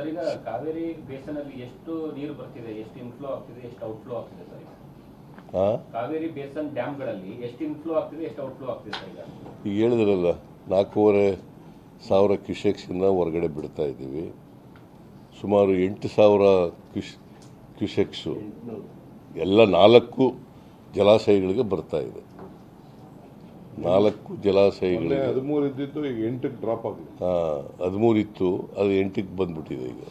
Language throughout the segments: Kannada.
ಸರ್ ಈಗ ಕಾವೇರಿ ಬೇಸನ್ ಅಲ್ಲಿ ಎಷ್ಟು ನೀರು ಬರ್ತಿದೆ ಎಷ್ಟು ಇನ್ಫ್ಲೋ ಆಗ್ತಿದೆ ಎಷ್ಟು ಔಟ್ಫ್ಲೋ ಆಗ್ತಿದೆ ಸರ್ ಈಗ ಆ? ಕಾವೇರಿ ಬೇಸನ್ ಡ್ಯಾಮ್ಗಳಲ್ಲಿ ಎಷ್ಟು ಇನ್ಫ್ಲೋ ಆಗ್ತಿದೆ ಎಷ್ಟು ಔಟ್ಫ್ಲೋ ಆಗ್ತಿದೆ ಸರ್ ಈಗ ಈಗ ಹೇಳಿದ್ರಲ್ಲ ನಾಲ್ಕೂವರೆ ಸಾವಿರ ಕ್ಯೂಸೆಕ್ಸಿಂದ ಹೊರಗಡೆ ಬಿಡ್ತಾ ಇದ್ದೀವಿ ಸುಮಾರು ಎಂಟು ಸಾವಿರ ಕ್ಯೂಸ್ ಕ್ಯೂಸೆಕ್ಸು ಎಲ್ಲ ನಾಲ್ಕು ಜಲಾಶಯಗಳಿಗೆ ಬರ್ತಾ ಇದೆ ನಾಲ್ಕು ಮೊನ್ನೆ ಜಲಾಶಯಗಳಿಗೆ ಹದಿಮೂರು ಇದ್ದಿತ್ತು ಈಗ ಎಂಟಕ್ಕೆ ಡ್ರಾಪ್ ಆಗಿದೆ ಹದಿಮೂರು ಇತ್ತು ಅದು ಎಂಟಕ್ಕೆ ಬಂದ್ಬಿಟ್ಟಿದೆ ಈಗ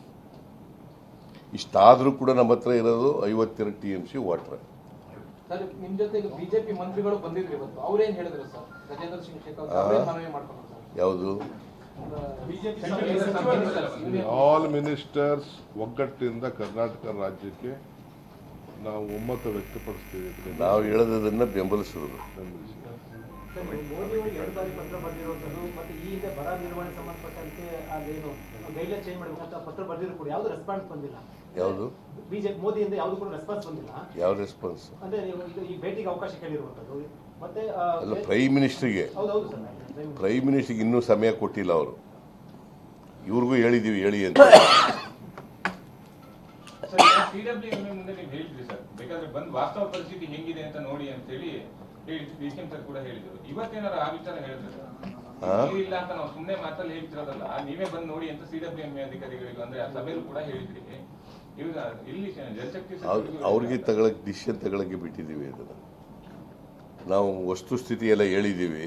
ಇಷ್ಟಾದರೂ ಕೂಡ ನಮ್ಮ ಹತ್ರ ಇರೋದು ಐವತ್ತೆರಡು T M C water sir ನಿಮ್ ಜೊತೆ ಈಗ ಬಿಜೆಪಿ ಮಂತ್ರಿಗಳು ಬಂದಿದ್ರು ಇವತ್ತು ಅವ್ರೇನ್ ಹೇಳಿದ್ರು ಸರ್ ಗಜೇಂದ್ರ ಸಿಂಗ್ ಶೇಖಾವತ್ ಅವ್ರೇನ್ ಮನವಿ ಮಾಡ್ಕೊಂಡ್ರು ಸರ್ ಯಾವುದು ಆಲ್ ಮಿನಿಸ್ಟರ್ಸ್ ಒಗ್ಗಟ್ಟಿನಿಂದ ಕರ್ನಾಟಕ ರಾಜ್ಯಕ್ಕೆ ನಾವು ಒಮ್ಮತ ವ್ಯಕ್ತಪಡಿಸ್ತೀವಿ ಅಂತ ನಾವು ಹೇಳೋದನ್ನ ಬೆಂಬಲಿಸೋದು ಬೆಂಬಲಿಸಿ. ಮೋದಿ ಅವರು ಎರಡು ಬಾರಿ ಪತ್ರ ಬರೆದಿರುವಂಥದ್ದು ಮತ್ತೆ ಈ ಹಿಂದೆ ಬರ ನಿರ್ವಹಣೆ ಸಂಬಂಧಪಟ್ಟಂತೆ ಅದೇನು ಗೈಡ್ಲೈನ್ ಚೇಂಜ್ ಮಾಡಬೇಕಂತ ಪತ್ರ ಬರೆದಿದ್ರು ಕೂಡ ಯಾವ್ದು ರೆಸ್ಪಾನ್ಸ್ ಬಂದಿಲ್ಲ ಯಾವುದು ಬಿಜೆಪಿ ಮೋದಿಯಿಂದ ಯಾವ್ದು ಕೂಡ ರೆಸ್ಪಾನ್ಸ್ ಬಂದಿಲ್ಲ ಯಾವ ರೆಸ್ಪಾನ್ಸ್ ಅಂದ್ರೆ ನೀವು ಇದು ಈ ಭೇಟಿಗೆ ಅವಕಾಶ ಕೇಳಿರುವಂಥದ್ದು ಮತ್ತೆ ಆ, ಅಲ್ಲ ಪ್ರೈಮ್ ಮಿನಿಸ್ಟ್ರಿಗೆ ಹೌದೌದು ಸರ್ ಪ್ರೈಮ್ ಮಿನಿಸ್ಟರ್ಗೆ ಇನ್ನೂ ಸಮಯ ಕೊಟ್ಟಿಲ್ಲ ಅವರು ಇವ್ರಿಗೂ ಹೇಳಿದ್ದೀವಿ ಹೇಳಿ ಅಂತ ಸರ್ ಸಿಡಬ್ಲ್ಯೂ ಮುಂದೆ ನೀವು ಹೇಳಿದ್ರಿ ಸರ್ ಬೇಕಾದ್ರೆ ಬಂದು ವಾಸ್ತವ ಪರಿಸ್ಥಿತಿ ಹೆಂಗಿದೆ ಅಂತ ನೋಡಿ ಅಂತ ಹೇಳಿ ಹೇಳಿದ್ರು ಡಿ ಸಿ ಸರ್ ಕೂಡ ಹೇಳಿದ್ರು ಇವತ್ತೇನಾರು ಆ ವಿಚಾರ ಹೇಳಿದ್ರು ಸರ್ ಹಾ? ಇಲ್ಲ ಅಂತ ನಾವು ಸುಮ್ಮನೆ ಮಾತಲ್ಲಿ ಹೇಳ್ತಿರೋದಲ್ಲ ನೀವೇ ಬಂದು ನೋಡಿ ಅಂತ ಸಿಡಬ್ಲ್ಯೂ ಎಂ ಅಧಿಕಾರಿಗಳಿಗೆ ಅಂದ್ರೆ ಆ ಸಭೆಯಲ್ಲೂ ಕೂಡ ಹೇಳಿದ್ರಿ ಇವಾಗ ಇಲ್ಲಿ ಜಲಶಕ್ತಿ ಅವ್ರ್- ಸಚಿವರಿಗೂ ಅವ್ರಿಗೆ ತಗೊಳಕ್ ಡಿಸಿಷನ್ ತಗೊಳಕ್ಕೆ ಬಿಟ್ಟಿದ್ದೀವಿ ಅದನ್ನು ನಾವು ವಸ್ತುಸ್ಥಿತಿ ಎಲ್ಲ ಹೇಳಿದ್ದೀವಿ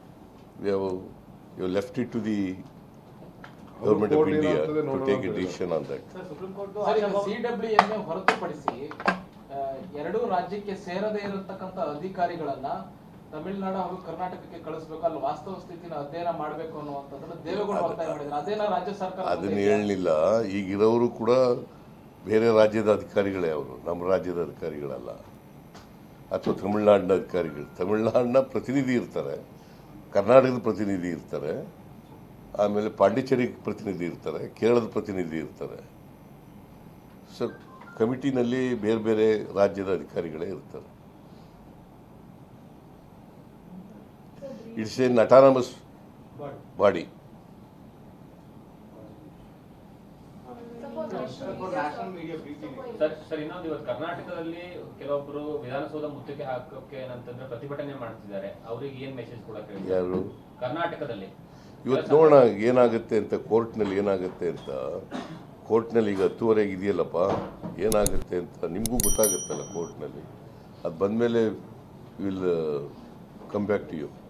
you left it to the government of court India ಏನಾಗ್ತದೆ ಟು ನೋಡೋಣ ಟೇಕ್ ಎ ಅಂತ decision on that sir supreme court sir ಈಗ ಸಿಡಬ್ಲ್ಯೂ ಹೊರತುಪಡಿಸಿ ಆ, ಎರಡೂ ರಾಜ್ಯಕ್ಕೆ ಸೇರದೇ ಇರತಕ್ಕಂತ ಅಧಿಕಾರಿಗಳನ್ನ ತಮಿಳುನಾಡು ಹಾಗೂ ಕರ್ನಾಟಕಕ್ಕೆ ಕಳಿಸ್ಬೇಕು ಅಲ್ಲಿ ವಾಸ್ತವ ಸ್ಥಿತಿನ ಅಧ್ಯಯನ ಮಾಡಬೇಕು ಅನ್ನುವಂಥದ್ದನ್ನ ದೇವೇಗೌಡ ಒತ್ತಾಯ ಮಾಡಿದ್ರು ಅದೇನ ರಾಜ್ಯ ಸರ್ಕಾರ ಅದನ್ನ ಹೇಳಲಿಲ್ಲ ಈಗಿರೋರು ಕೂಡ ಬೇರೆ ರಾಜ್ಯದ ಅಧಿಕಾರಿಗಳೇ ಅವರು ನಮ್ಮ ರಾಜ್ಯದ ಅಧಿಕಾರಿಗಳಲ್ಲ ಅಥವಾ ತಮಿಳ್ನಾಡಿನ ಅಧಿಕಾರಿಗಳು ತಮಿಳ್ನಾಡಿನ ಪ್ರತಿನಿಧಿ ಇರ್ತಾರೆ ಕರ್ನಾಟಕದ ಪ್ರತಿನಿಧಿ ಇರ್ತಾರೆ ಆಮೇಲೆ ಪಾಂಡಿಚೇರಿ ಪ್ರತಿನಿಧಿ ಇರ್ತಾರೆ ಕೇರಳದ ಪ್ರತಿನಿಧಿ ಇರ್ತಾರೆ ಸೊ ಕಮಿಟಿನಲ್ಲಿ ಬೇರೆ ಬೇರೆ ರಾಜ್ಯದ ಅಧಿಕಾರಿಗಳೇ ಇರ್ತಾರೆ it's an autonomous body sir sir ಇನ್ನೊಂದು ಇವತ್ತು ಕರ್ನಾಟಕದಲ್ಲಿ ಕೆಲವೊಬ್ಬರು ವಿಧಾನಸೌಧ ಮುತ್ತಿಗೆ ಹಾಕೋಕೆ ಏನಂತಂದ್ರೆ ಪ್ರತಿಭಟನೆ ಮಾಡ್ತಿದ್ದಾರೆ ಅವ್ರಿಗೆ ಏನ್ ಮೆಸೇಜ್ ಕೊಡಕ್ಕೆ ಹೇಳಿ? ಯಾರು ಕರ್ನಾಟಕದಲ್ಲಿ ಇವತ್ತು ನೋಡೋಣ ಏನಾಗುತ್ತೆ ಅಂತ ಕೋರ್ಟ್ನಲ್ಲಿ ಏನಾಗುತ್ತೆ ಅಂತ ಕೋರ್ಟ್ನಲ್ಲಿ ಈಗ ಹತ್ತುವರೆಗೆ ಇದೆಯಲ್ಲಪ್ಪ ಏನಾಗುತ್ತೆ ಅಂತ ನಿಮಗೂ ಗೊತ್ತಾಗುತ್ತಲ್ಲ ಕೋರ್ಟ್ನಲ್ಲಿ ಅದು ಬಂದಮೇಲೆ will come back to you